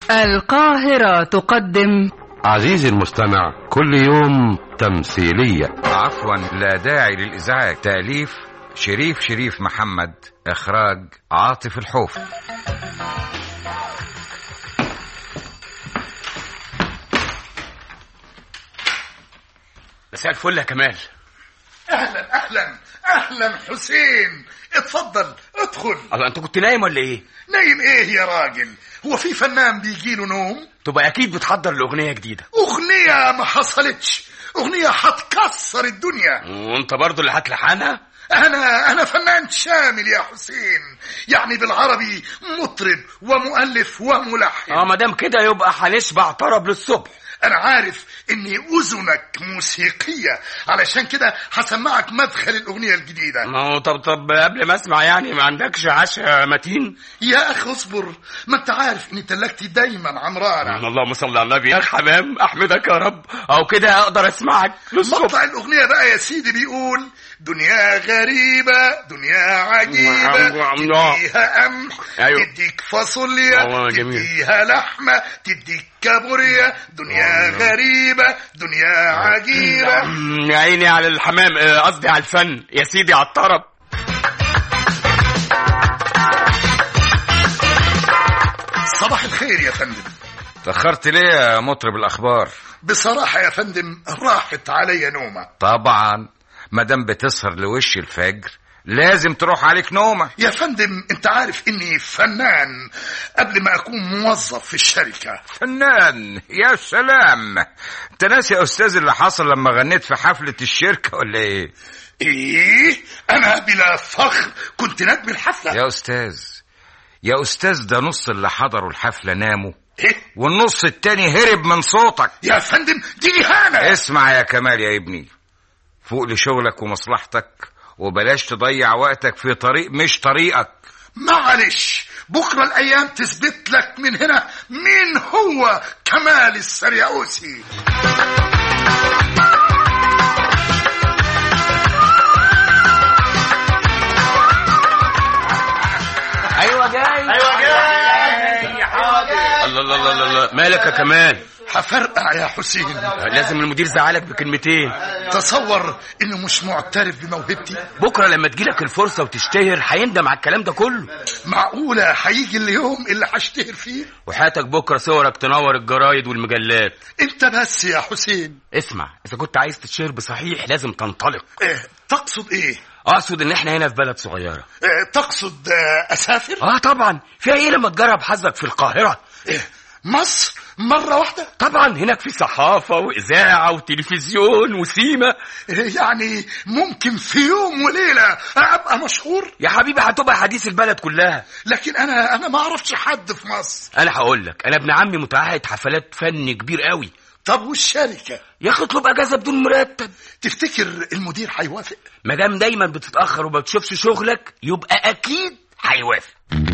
القاهرة تقدم عزيزي المستمع كل يوم تمثيلية عفوا لا داعي للإزعاج تأليف شريف شريف محمد إخراج عاطف الحوف مساء الفل يا كمال اهلا اهلا اهلا حسين اتفضل ادخل الله انت كنت نايم ولا ايه نايم ايه يا راجل هو في فنان بيجيله نوم تبقى اكيد بتحضر لاغنيه جديده اغنيه ما حصلتش اغنيه هتكسر الدنيا وانت برضو اللي هتلحنها انا انا فنان شامل يا حسين يعني بالعربي مطرب ومؤلف وملحن اه ما دام كده يبقى هنشبع طرب للصبح انا عارف ان اذنك موسيقيه علشان كده هسمعك مدخل الاغنيه الجديده ما هو طب طب قبل ما اسمع يعني ما عندكش عشاء متين يا اخ اصبر ما انت عارف ان تلاجتي دايما عمرانه اللهم صل على النبي يا حمام احمدك يا رب او كده اقدر اسمعك للصبح مطلع الأغنية بقى يا سيدي بيقول دنيا غريبة دنيا عجيبة نعم، نعم. تديها قمح أيوة. تديك فاصوليا والله جميل. تديها لحمة تديك كابوريا دنيا غريبة دنيا عجيبة أمم، يا عيني على الحمام آه، قصدي على الفن يا سيدي على الطرب صباح الخير يا فندم تأخرت ليه يا مطرب الأخبار بصراحة يا فندم راحت عليا نومة طبعا مادام بتسهر لوش الفجر لازم تروح عليك نومة يا فندم انت عارف اني فنان قبل ما اكون موظف في الشركة فنان يا سلام انت ناسي يا استاذ اللي حصل لما غنيت في حفلة الشركة ولا ايه ايه انا بلا فخر كنت نجم الحفلة يا استاذ يا استاذ ده نص اللي حضروا الحفلة ناموا ايه والنص التاني هرب من صوتك يا فندم دي إهانة اسمع يا كمال يا ابني فوق لشغلك ومصلحتك وبلاش تضيع وقتك في طريق مش طريقك معلش بكرة الأيام تثبت لك من هنا مين هو كمال السرياوسي ايوه جاي ايوه جاي الله الله الله الله مالك يا كمال هفرقع يا حسين لازم المدير زعلك بكلمتين تصور إنه مش معترف بموهبتي بكره لما تجيلك الفرصه وتشتهر هيندم على الكلام ده كله معقولة هيجي اليوم اللي هشتهر فيه وحياتك بكره صورك تنور الجرايد والمجلات انت بس يا حسين اسمع اذا كنت عايز تتشهر بصحيح لازم تنطلق اه تقصد ايه اقصد ان احنا هنا في بلد صغيره اه تقصد اه اسافر اه طبعا فيها ايه لما تجرب حظك في القاهره اه مصر مرة واحدة طبعا هناك في صحافه واذاعه وتلفزيون وسيما اه يعني ممكن في يوم وليلة ابقى مشهور يا حبيبي هتبقى حديث البلد كلها لكن انا انا ما اعرفش حد في مصر انا هقول لك انا ابن عمي متعهد حفلات فن كبير قوي طب والشركة يا اخي اطلب اجازه بدون مرتب تفتكر المدير هيوافق ما دام دايما بتتاخر وما بتشوفش شغلك يبقى اكيد هيوافق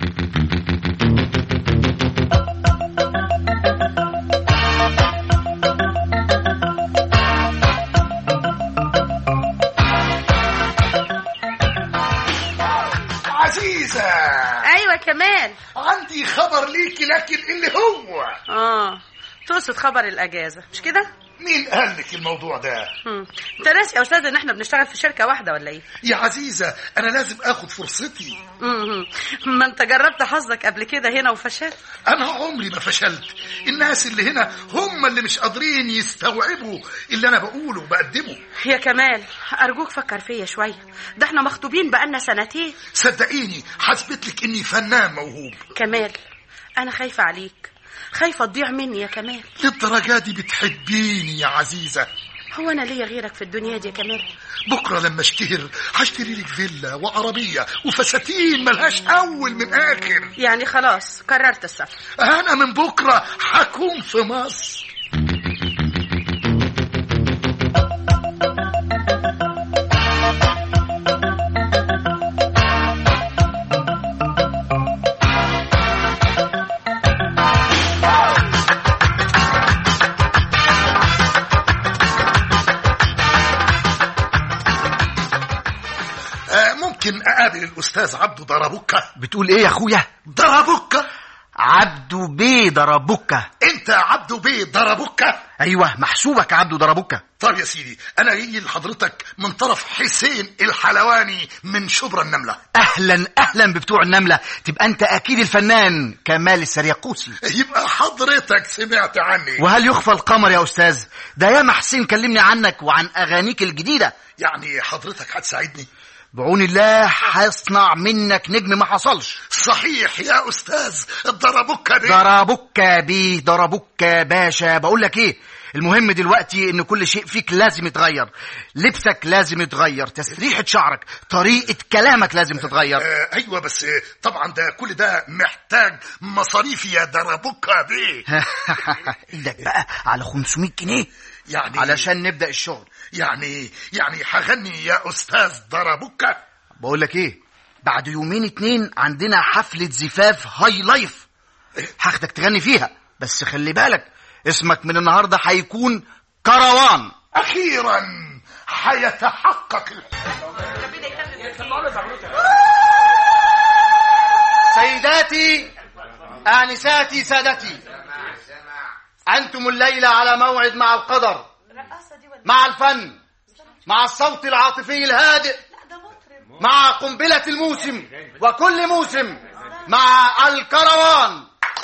عزيزة ايوه كمان عندي خبر ليكي لكن اللي هو اه تقصد خبر الاجازه مش كده مين قال لك الموضوع ده هم. انت ناسي يا استاذ ان احنا بنشتغل في شركه واحده ولا ايه يا عزيزة انا لازم اخد فرصتي مم. ما انت جربت حظك قبل كده هنا وفشلت انا عمري ما فشلت الناس اللي هنا هم اللي مش قادرين يستوعبوا اللي انا بقوله وبقدمه يا كمال ارجوك فكر فيا شويه ده احنا مخطوبين بقالنا سنتين صدقيني حسبت لك اني فنان موهوب كمال انا خايفه عليك خايفه تضيع مني يا كمال للدرجة دي بتحبيني يا عزيزة هو انا ليا غيرك في الدنيا دي يا كمال بكرة لما اشتهر هشتري لك فيلا وعربية وفساتين ملهاش أول من آخر يعني خلاص قررت السفر أنا من بكرة هكون في مصر آه، ممكن أقابل الأستاذ عبده ضربوكة بتقول ايه يا اخويا ضربوكة عبدو بيه ضربوكا انت عبدو بيه ضربوك ايوه محسوبك عبدو ضربوكا طب يا سيدي انا جاي لحضرتك من طرف حسين الحلواني من شبرا النملة اهلا اهلا ببتوع النمله تبقى انت اكيد الفنان كمال السرياقوسي يبقى حضرتك سمعت عني وهل يخفى القمر يا استاذ ده ياما حسين كلمني عنك وعن اغانيك الجديده يعني حضرتك هتساعدني بعون الله هصنع منك نجم ما حصلش صحيح يا استاذ ضربوك بيه ضربوكا بيه ضربوكا باشا بقول لك ايه المهم دلوقتي ان كل شيء فيك لازم يتغير لبسك لازم يتغير تسريحة شعرك طريقة كلامك لازم تتغير آه ايوه بس آه، طبعا ده كل ده محتاج مصاريف يا ضربوك بيه ايدك بقى على 500 جنيه يعني علشان نبدأ الشغل يعني يعني هغني يا استاذ ضربوك بقول لك ايه بعد يومين اتنين عندنا حفلة زفاف هاي لايف هاخدك تغني فيها بس خلي بالك اسمك من النهاردة هيكون كروان اخيرا حيتحقق سيداتي آنساتي سادتي أنتم الليلة على موعد مع القدر مع الفن مع الصوت العاطفي الهادئ مع قنبلة الموسم وكل موسم مع الكروان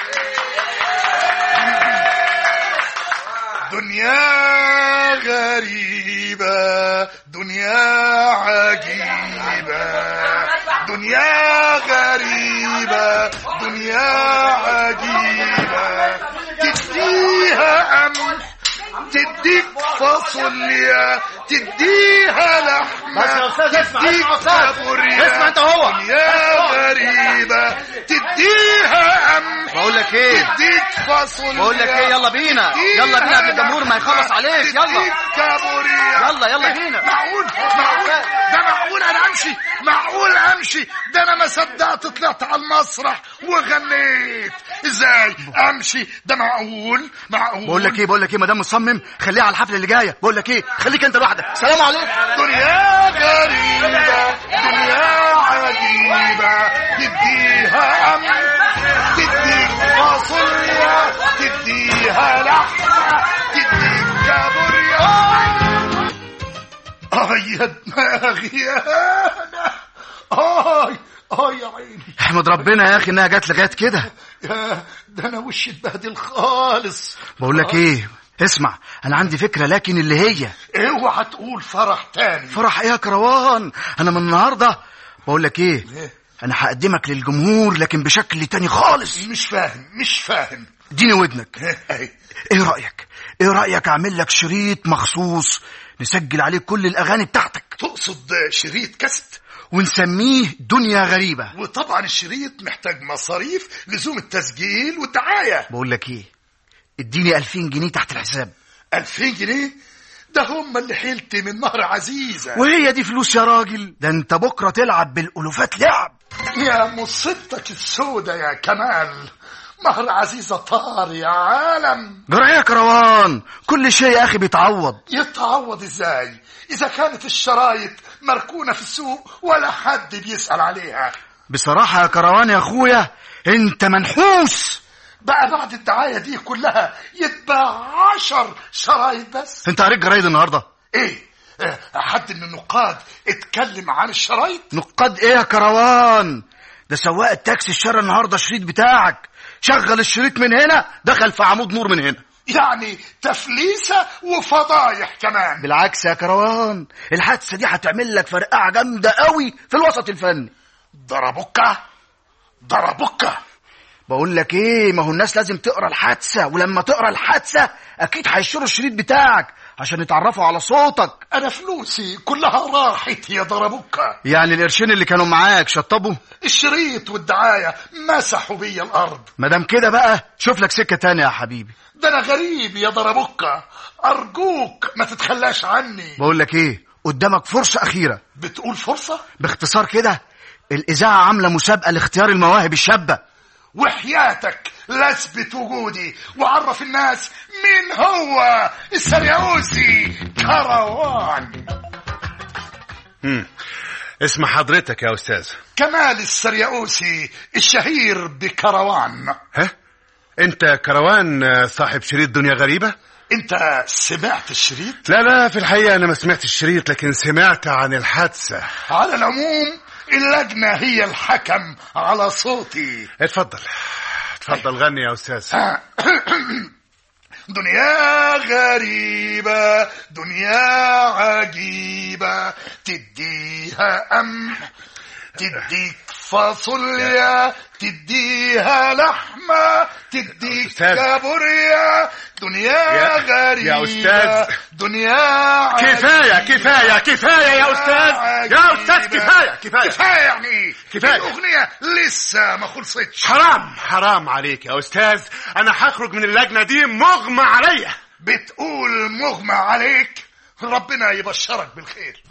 دنيا غريبة دنيا عجيبة دنيا غريبة دنيا عجيبة تديها قمح تديك فاصوليا تديها لحمة بس يا أستاذ اسمع، تديك اسمع يا أستاذ. كابوريا. اسمع أنت هو. دنيا غريبة تديها قمح بقول لك ايه تديك فاصوليا بقول لك ايه يلا بينا يلا بينا قبل الجمهور ما يخلص عليك يلا تديك كابوريا يلا يلا بينا معقول معقول ده معقول انا امشي معقول امشي ده انا ما صدقت طلعت على المسرح وغنيت ازاي امشي ده معقول معقول بقول لك ايه بقول لك ايه ما دام مصمم خليها على الحفله اللي جايه بقول لك ايه خليك انت لوحدك سلام عليكم دنيا غريبة دنيا عجيبة تديها أمن تديك فاصوليا تديها لحمة تديك كابوريا آي يا دماغي يا أنا آي آي يا عيني احمد ربنا يا اخي انها جت لغايه كده يا ده أنا وشي اتبهدل خالص بقول لك ايه اسمع انا عندي فكره لكن اللي هي اوعى تقول فرح تاني فرح ايه يا كروان انا من النهارده بقول لك ايه انا هقدمك للجمهور لكن بشكل تاني خالص مش فاهم مش فاهم اديني ودنك ايه رايك ايه رايك اعمل لك شريط مخصوص نسجل عليه كل الاغاني بتاعتك تقصد شريط كاسيت ونسميه دنيا غريبه وطبعا الشريط محتاج مصاريف لزوم التسجيل والدعاية بقول لك ايه اديني 2000 جنيه تحت الحساب ألفين جنيه ده هم اللي حيلت من نهر عزيزة وهي دي فلوس يا راجل ده انت بكره تلعب بالالوفات لعب يا مصيبتك السودة يا كمال نهر عزيزة طار يا عالم جرى يا كروان كل شيء يا اخي بيتعوض يتعوض ازاي إذا كانت الشرايط مركونة في السوق ولا حد بيسأل عليها بصراحه يا كروان يا اخويا انت منحوس بقى بعد الدعاية دي كلها يتباع عشر شرايط بس انت قريت جرايد النهارده ايه آه، حد من النقاد اتكلم عن الشرايط نقاد ايه يا كروان ده سواق التاكسي اشترى النهارده الشريط بتاعك شغل الشريط من هنا دخل في عمود نور من هنا يعني تفليسة وفضايح كمان بالعكس يا كروان الحادثه دي هتعمل لك فرقعه جامده قوي في الوسط الفني ضربوك ضربوك بقول لك ايه ما هو الناس لازم تقرا الحادثه ولما تقرا الحادثه اكيد هيشتروا الشريط بتاعك عشان يتعرفوا على صوتك انا فلوسي كلها راحت يا ضربوك يعني القرشين اللي كانوا معاك شطبوا الشريط والدعاية مسحوا بيا الارض ما دام كده بقى شوف لك سكه تانية يا حبيبي ده انا غريب يا ضربوك ارجوك ما تتخلاش عني بقول لك ايه قدامك فرصه اخيره بتقول فرصة باختصار كده الاذاعه عامله مسابقه لاختيار المواهب الشابه وحياتك لاثبت وجودي وعرف الناس مين هو السرياوسي كروان مم. اسم حضرتك يا أستاذ كمال السرياوسي الشهير بكروان ها أنت كروان آه، صاحب شريط دنيا غريبة انت سمعت الشريط لا لا في الحقيقة أنا ما سمعت الشريط لكن سمعت عن الحادثة على العموم اللجنة هي الحكم على صوتي اتفضل اتفضل غني يا أستاذ دنيا غريبة دنيا عجيبة تديها قمح تديك فاصوليا تديها لحمة تديك أستاذ. كابوريا دنيا يا- غريبة يا أستاذ. دنيا كفاية عجيبة. كفاية كفاية يا أستاذ يا أستاذ عجيبة. كفاية كفاية كفاية يعني كفاية. الأغنية لسه ما خلصتش حرام حرام عليك يا أستاذ أنا هخرج من اللجنة دي مغمى عليا بتقول مغمى عليك ربنا يبشرك بالخير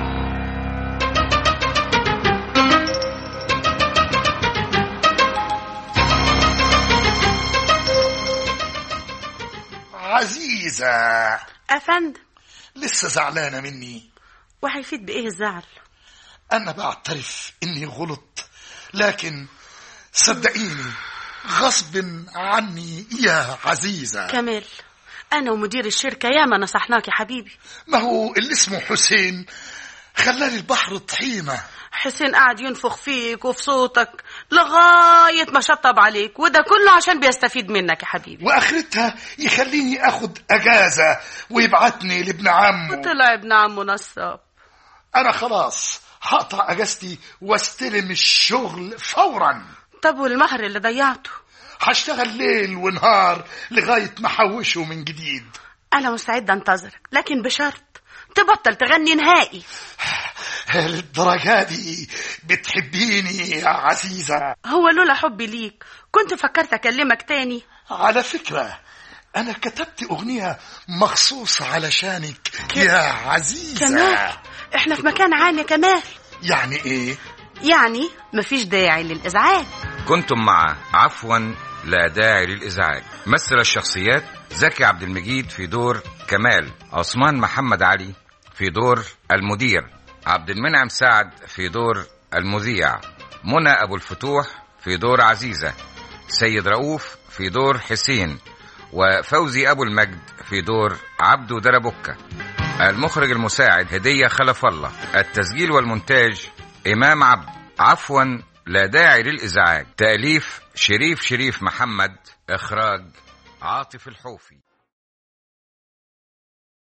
عزيزة افندم لسه زعلانة مني وهيفيد بايه الزعل أنا بعترف إني غلط لكن صدقيني غصب عني يا عزيزة كمال انا ومدير الشركه ياما نصحناك يا حبيبي ما هو اللي اسمه حسين خلاني البحر طحينة حسين قاعد ينفخ فيك وفي صوتك لغايه ما شطب عليك وده كله عشان بيستفيد منك يا حبيبي واخرتها يخليني اخد اجازة ويبعتني لابن عمه طلع ابن عمه نصاب انا خلاص هقطع اجازتي واستلم الشغل فورا طب والمهر اللي ضيعته هشتغل ليل ونهار لغاية ما احوشه من جديد انا مستعده انتظرك لكن بشرط تبطل تغني نهائي للدرجة دي بتحبيني يا عزيزة هو لولا حبي ليك كنت فكرت اكلمك تاني على فكرة أنا كتبت أغنية مخصوص علشانك يا عزيزة كمال احنا في مكان عام يا كمال يعني إيه؟ يعني مفيش داعي للازعاج كنتم مع عفوا لا داعي للإزعاج مثل الشخصيات زكي عبد المجيد في دور كمال عثمان محمد علي في دور المدير عبد المنعم سعد في دور المذيع منى أبو الفتوح في دور عزيزة سيد رؤوف في دور حسين وفوزي أبو المجد في دور عبدو دربكة المخرج المساعد هدية خلف الله التسجيل والمونتاج إمام عبد عفوا لا داعي للإزعاج تأليف شريف شريف محمد إخراج عاطف الحوفي